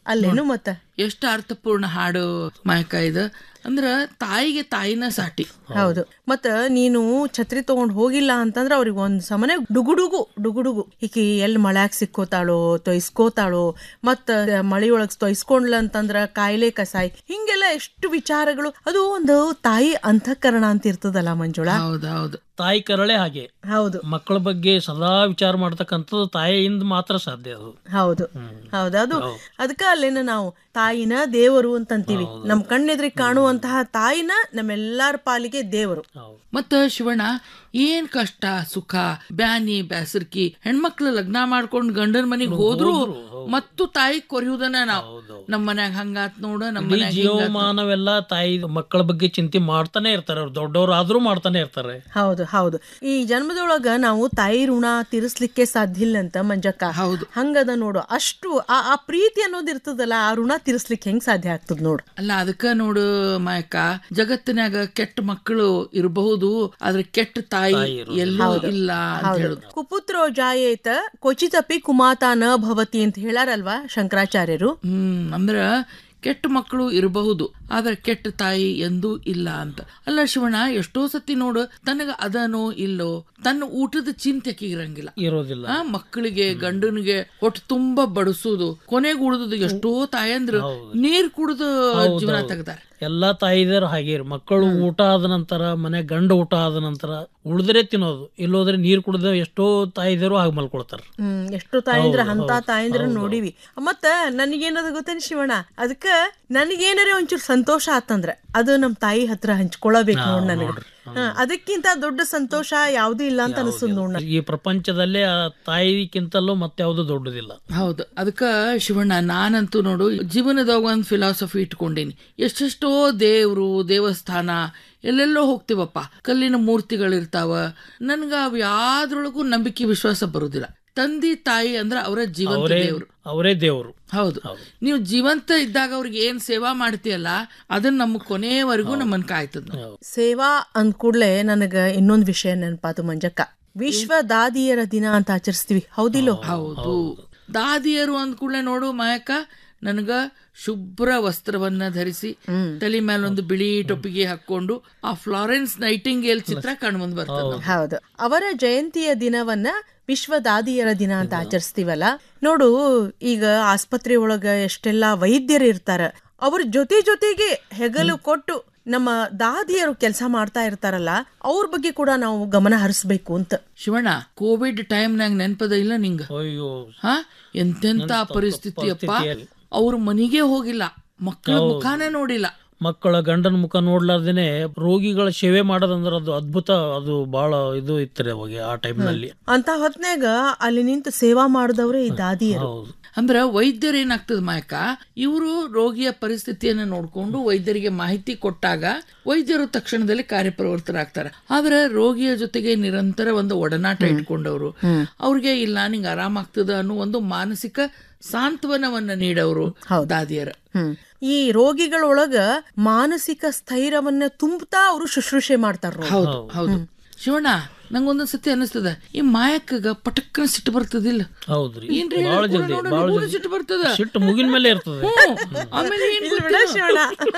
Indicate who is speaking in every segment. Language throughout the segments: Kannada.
Speaker 1: ಅಲ್ಲೇನು ಮತ್ತ
Speaker 2: ಎಷ್ಟು ಅರ್ಥಪೂರ್ಣ ಹಾಡು ಮಾಯಕ ಇದು ಅಂದ್ರ ತಾಯಿಗೆ ತಾಯಿನ ಸಾಟಿ
Speaker 1: ಹೌದು ಮತ್ತ ನೀನು ಛತ್ರಿ ತಗೊಂಡ್ ಹೋಗಿಲ್ಲ ಅಂತಂದ್ರ ಅವ್ರಿಗೆ ಒಂದ್ ಸಮನೆ ಡುಗುಡುಗು ಡುಗುಡುಗು ಈಕಿ ಎಲ್ಲಿ ಮಳ್ಯಾಗ ಸಿಕ್ಕೋತಾಳೋ ತೊಯ್ಸ್ಕೋತಾಳೋ ಮತ್ತ ಮಳಿಯೊಳಗ್ ತೊಯ್ಸ್ಕೊಂಡ್ಲ ಅಂತಂದ್ರ ಕಾಯಿಲೆ ಕಸಾಯಿ ಹಿಂಗೆಲ್ಲ ಎಷ್ಟು ವಿಚಾರಗಳು ಅದು ಒಂದು ತಾಯಿ ಅಂತಃಕರಣ ಅಂತ ಇರ್ತದಲ್ಲ ಮಂಜುಳಾ
Speaker 2: ಹೌದು ಹೌದು
Speaker 3: ತಾಯಿ ಕರಳೆ ಹಾಗೆ
Speaker 1: ಹೌದು
Speaker 3: ಮಕ್ಕಳ ಬಗ್ಗೆ ಸದಾ ವಿಚಾರ ಮಾಡ್ತಕ್ಕಂಥದ್ದು ತಾಯಿಯಿಂದ ಮಾತ್ರ ಸಾಧ್ಯ ಅದು
Speaker 1: ಹೌದು ಹೌದು ಅದು ಅದಕ್ಕ ಅಲ್ಲೇನ ನಾವು ತಾಯಿನ ದೇವರು ಅಂತಂತೀವಿ ನಮ್ ಕಣ್ಣೆದ್ರಿಗೆ ಕಾಣುವಂತಹ ತಾಯಿನ ನಮ್ಮೆಲ್ಲಾರ ಪಾಲಿಗೆ ದೇವರು
Speaker 2: ಮತ್ತ ಶಿವಣ್ಣ ಏನ್ ಕಷ್ಟ ಸುಖ ಬ್ಯಾನಿ ಬ್ಯಾಸರ್ಕಿ ಹೆಣ್ಮಕ್ಳು ಲಗ್ನ ಮಾಡ್ಕೊಂಡ್ ಗಂಡನ ಮನೆಗ್ ಹೋದ್ರು ಮತ್ತು ತಾಯಿ ಕೊರಿಯುವುದನ್ನ ನಾವು ನಮ್ ಮನ್ಯಾಗ ಹಂಗಾತ್ ನೋಡ ನಮ್
Speaker 3: ಇಡೀ
Speaker 2: ಮನ್ಯಾಗ ಹಿಂಗಾತ್ ನೋಡು.
Speaker 3: ಜೀವಮಾನವೆಲ್ಲ ತಾಯಿ ಮಕ್ಕಳ ಬಗ್ಗೆ ಚಿಂತೆ ಮಾಡ್ತಾನೆ ಇರ್ತಾರೆ ಅವ್ರು ದೊಡ್ಡವ್ರು ಆದ್ರೂ ಮಾಡ್ತಾನೆ ಇರ್ತಾರೆ
Speaker 1: ಹೌದು ಹೌದು ಈ ಜನ್ಮದೊಳಗ ನಾವು ತಾಯಿ ಋಣ ತೀರಿಸ್ಲಿಕ್ಕೆ ಸಾಧ್ಯ ಇಲ್ಲ ಅಂತ ಮಂಜಕ್ಕ
Speaker 2: ಹೌದು
Speaker 1: ಹಂಗದ ನೋಡು ಅಷ್ಟು ಆ ಆ ಪ್ರೀತಿ ಅನ್ನೋದು ಇರ್ತದಲ್ಲ ಆ ಋಣ ತೀರಿಸ್ಲಿಕ್ಕೆ ಹೆಂಗ್ ಸಾಧ್ಯ ಆಗ್ತದ ನೋಡು
Speaker 2: ಅಲ್ಲ ಅದಕ್ಕ ನೋಡು ಮಾಯಕ್ಕ ಜಗತ್ತಿನಾಗ ಕೆಟ್ಟ ಮಕ್ಕಳು ಇರಬಹುದು ಆದ್ರೆ ಕೆಟ್ಟ ತಾಯಿ ಎಲ್ಲೂ ಇಲ್ಲ ಅಂತ ಹೇಳುದು
Speaker 1: ಕುಪುತ್ರೋ ಜಾಯೇತ ಕ್ವಚಿತಪಿ ಕುಮಾತ ನ ಭವತಿ ಅಂತ ಹೇಳಾರಲ್ವಾ ಶಂಕರಾಚಾರ್ಯರು
Speaker 2: ಹ್ಮ್ ಅಂದ್ರ ಕೆಟ್ಟ ಮಕ್ಕಳು ಇರಬಹುದು ಆದ್ರೆ ಕೆಟ್ಟ ತಾಯಿ ಎಂದೂ ಇಲ್ಲ ಅಂತ ಅಲ್ಲ ಶಿವಣ್ಣ ಎಷ್ಟೋ ಸತಿ ನೋಡು ತನಗ ಅದನೋ ಇಲ್ಲೋ ತನ್ನ ಊಟದ ಚಿಂತೆ ಇರಂಗಿಲ್ಲ
Speaker 3: ಇರೋದಿಲ್ಲ
Speaker 2: ಆ ಮಕ್ಕಳಿಗೆ ಗಂಡನಿಗೆ ಹೊಟ್ಟೆ ತುಂಬಾ ಬಡಿಸೋದು ಕೊನೆಗೆ ಉಳಿದು ಎಷ್ಟೋ ತಾಯಂದ್ರು ನೀರ್ ಕುಡಿದು ಜೀವನ ತೆಗ್ದಾರೆ
Speaker 3: ಎಲ್ಲಾ ತಾಯಿದರು ಹಾಗೆ ಮಕ್ಕಳು ಊಟ ಆದ ನಂತರ ಮನೆ ಗಂಡ ಊಟ ಆದ ನಂತರ ಉಳಿದ್ರೆ ತಿನ್ನೋದು ಇಲ್ಲೋದ್ರೆ ನೀರ್ ಕುಡಿದ ಎಷ್ಟೋ ತಾಯಿದರು ಹಾಗೆ ಮಲ್ಕೊಳ್ತಾರ
Speaker 1: ಹ್ಮ್ ಎಷ್ಟು ತಾಯಿಂದ್ರ ಅಂತ ತಾಯಿಂದ್ರ ನೋಡಿವಿ ಮತ್ತ ನನಗೇನದ ಗೊತ್ತೇನು ಶಿವಣ್ಣ ಅದಕ್ಕ ನನಗೇನಾರೇ ಒಂಚೂರು ಸಂತೋಷ ಆತಂದ್ರ ಅದು ನಮ್ ತಾಯಿ ಹತ್ರ ಹಂಚ್ಕೊಳಬೇಕು ನೋಡ್ ನನಗೆ ಹಾ, ಅದಕ್ಕಿಂತ ದೊಡ್ಡ ಸಂತೋಷ ಯಾವ್ದು ಇಲ್ಲ ಅಂತ ಅನಿಸ್ತದ ನೋಡ್
Speaker 3: ಈ ಪ್ರಪಂಚದಲ್ಲೇ ಆ ತಾಯಿಗಿಂತಲೂ ಮತ್ತೆ ಯಾವುದು ದೊಡ್ಡದಿಲ್ಲ
Speaker 2: ಹೌದು ಅದಕ್ಕ ಶಿವಣ್ಣ ನಾನಂತೂ ನೋಡು ಜೀವನದಾಗ ಒಂದು ಫಿಲಾಸಫಿ ಇಟ್ಕೊಂಡೀನಿ ಎಷ್ಟೆಷ್ಟೋ ದೇವ್ರು ದೇವಸ್ಥಾನ ಎಲ್ಲೆಲ್ಲೋ ಹೋಗ್ತೀವಪ್ಪ ಕಲ್ಲಿನ ಮೂರ್ತಿಗಳಿರ್ತಾವ ನನ್ಗ ಅವ್ ಯಾವ್ದ್ರೊಳಗೂ ನಂಬಿಕೆ ವಿಶ್ವಾಸ ಬರುದಿಲ್ಲ ತಂದೆ ತಾಯಿ ಅಂದ್ರ ಅವರ ಜೀವಂತ
Speaker 3: ಅವರೇ
Speaker 2: ದೇವ್ರು
Speaker 3: ಅವರೇ ದೇವರು
Speaker 2: ಹೌದು ನೀವು ಜೀವಂತ ಇದ್ದಾಗ ಅವ್ರಿಗೆ ಏನ್ ಸೇವಾ ಮಾಡ್ತೀಯಲ್ಲ ಅದನ್ನ ನಮ್ಮ ಕೊನೆಯವರೆಗೂ ನಮ್ಮನ್ ಕಾಯ್ತದ
Speaker 1: ಸೇವಾ ಅಂದ್ ಕೂಡ್ಲೆ ನನಗ ಇನ್ನೊಂದ್ ವಿಷಯ ನೆನಪಾತು ಮಂಜಕ್ಕ ವಿಶ್ವ ದಾದಿಯರ ದಿನ ಅಂತ ಆಚರಿಸ್ತೀವಿ ಹೌದಿಲ್ಲೋ
Speaker 2: ಹೌದು ದಾದಿಯರು ಅಂದ್ಕೂಡ್ಲೆ ನೋಡು ಮಾಯಕ್ಕ ನನಗ ಶುಭ್ರ ವಸ್ತ್ರವನ್ನ ಧರಿಸಿ ತಲೆ ಮೇಲೆ ಒಂದು ಬಿಳಿ ಟೊಪ್ಪಿಗೆ ಹಾಕೊಂಡು ಆ ಫ್ಲಾರೆನ್ಸ್ ನೈಟಿಂಗೇಲ್ ಚಿತ್ರ ಕಣ್ಮುಂದ್ ಬರ್ತದ ನಮ್ಗೆ.
Speaker 1: ಹೌದು ಅವರ ಜಯಂತಿಯ ದಿನವನ್ನ ವಿಶ್ವ ದಾದಿಯರ ದಿನ ಅಂತ ಆಚರಿಸ್ತೀವಲ್ಲ ನೋಡು ಈಗ ಆಸ್ಪತ್ರೆ ಒಳಗ ಎಷ್ಟೆಲ್ಲಾ ವೈದ್ಯರು ಇರ್ತಾರ ಅವ್ರ ಜೊತೆ ಜೊತೆಗೆ ಹೆಗಲು ಕೊಟ್ಟು ನಮ್ಮ ದಾದಿಯರು ಕೆಲಸ ಮಾಡ್ತಾ ಇರ್ತಾರಲ್ಲ ಅವ್ರ ಬಗ್ಗೆ ಕೂಡ ನಾವು ಗಮನ ಹರಿಸ್ಬೇಕು ಅಂತ
Speaker 2: ಶಿವಣ್ಣ ಕೋವಿಡ್ ಟೈಮ್ನಾಗ ನೆನ್ಪದ ಇಲ್ಲ ನಿಂಗ
Speaker 3: ಅಯ್ಯೋ
Speaker 2: ಹಾ ಎಂತೆಂತ ಪರಿಸ್ಥಿತಿ ಅಪ್ಪ
Speaker 3: ಪರಿಸ್ಥಿತಿಯಲ್ಲಿ.
Speaker 2: ಅವ್ರ ಮನಿಗೆ ಹೋಗಿಲ್ಲ ಮಕ್ಕಳ ಮುಖಾನೇ ನೋಡಿಲ್ಲ
Speaker 3: ಮಕ್ಕಳ ಗಂಡನ ಮುಖ ನೋಡ್ಲಾರ್ದೇನೆ ರೋಗಿಗಳ ಸೇವೆ ಮಾಡೋದಂದ್ರೆ ಅದು ಅದ್ಭುತ ಅದು ಬಹಳ ಇದು ಇತ್ತರಿ ಅವಾಗ ಆ ಟೈಮ್ನಲ್ಲಿ
Speaker 1: ಅಂತ ಹೊತ್ನ್ಯಾಗ ಅಲ್ಲಿ ನಿಂತು ಸೇವಾ ಮಾಡಿದವ್ರೆ ಈ ದಾದಿಯರು
Speaker 3: ಹೌದು
Speaker 2: ಅಂದ್ರ ವೈದ್ಯರು ಏನಾಗ್ತದ ಮಾಯಕ ಇವರು ರೋಗಿಯ ಪರಿಸ್ಥಿತಿಯನ್ನ ನೋಡ್ಕೊಂಡು ವೈದ್ಯರಿಗೆ ಮಾಹಿತಿ ಕೊಟ್ಟಾಗ ವೈದ್ಯರು ತಕ್ಷಣದಲ್ಲಿ ಕಾರ್ಯಪ್ರವೃತ್ತರಾಗ್ತಾರೆ ಆದ್ರೆ ರೋಗಿಯ ಜೊತೆಗೆ ನಿರಂತರ ಒಂದು ಒಡನಾಟ ಇಟ್ಕೊಂಡವರು ಅವ್ರಿಗೆ ಇಲ್ಲ ನಿಂಗೆ ಆರಾಮಾಗ್ತದ ಅನ್ನೋ ಒಂದು ಮಾನಸಿಕ ಸಾಂತ್ವನವನ್ನ ನೀಡವರು ದಾದಿಯರ
Speaker 1: ಹ್ಮ್ ಈ ರೋಗಿಗಳೊಳಗ ಮಾನಸಿಕ ಸ್ಥೈರ್ಯವನ್ನ ತುಂಬುತ್ತಾ ಅವರು ಶುಶ್ರೂಷೆ ಮಾಡ್ತಾರ
Speaker 2: ಹೌದು ಹೌದು ಶಿವಣ್ಣ ನಂಗೊಂದೊಂದ್ ಸತಿ ಅನಿಸ್ತದ ಈ ಮಾಯಕ್ಕಗ ಪಟಕ್ಕನ ಸಿಟ್ಟು ಬರ್ತದಿಲ್ಲ
Speaker 3: ಹೌದ್ರಿ
Speaker 2: ಏನ್ರಿ
Speaker 3: ಬಹಳ
Speaker 2: ಹೇಳ್ಕೊಡು
Speaker 3: ಜಲ್ದಿ
Speaker 2: ನೋಡು,
Speaker 3: ಬಹಳ
Speaker 2: ನಮಗೂ
Speaker 3: ಜಲ್ದಿ
Speaker 2: ಸಿಟ್ಟು ಬರ್ತದ
Speaker 3: ಸಿಟ್ಟು ಮುಗಿನ ಮೇಲೆ ಇರ್ತದೆ
Speaker 2: ಆಮೇಲೆ ಏನ್
Speaker 1: ಇಲ್ಲ ಬಿಡ ಶಿವಣ್ಣ.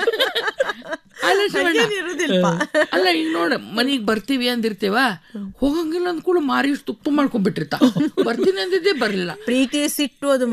Speaker 2: ಅಲ್ಲ ಶಿವಣ್ಣ.
Speaker 1: ಇರುದಿಲ್ಪ
Speaker 2: ಅಲ್ಲ ಈಗ ನೋಡ ಮನಿಗ್ ಬರ್ತೀವಿ ಅಂದಿರ್ತೇವ ಹೋಗಂಗಿಲ್ಲ ಅಂದ್ಕೂಡ ಮಾರಿ ತುಪ್ಪ ಮಾಡ್ಕೊಂಡ್ಬಿಟ್ಟಿರ್ತಾ ಬರ್ತೀನಿ ಅಂದಿದ್ದೆ ಬರ್ಲಿಲ್ಲ
Speaker 1: ಪ್ರೀತಿ ಸಿಟ್ಟು ಅದು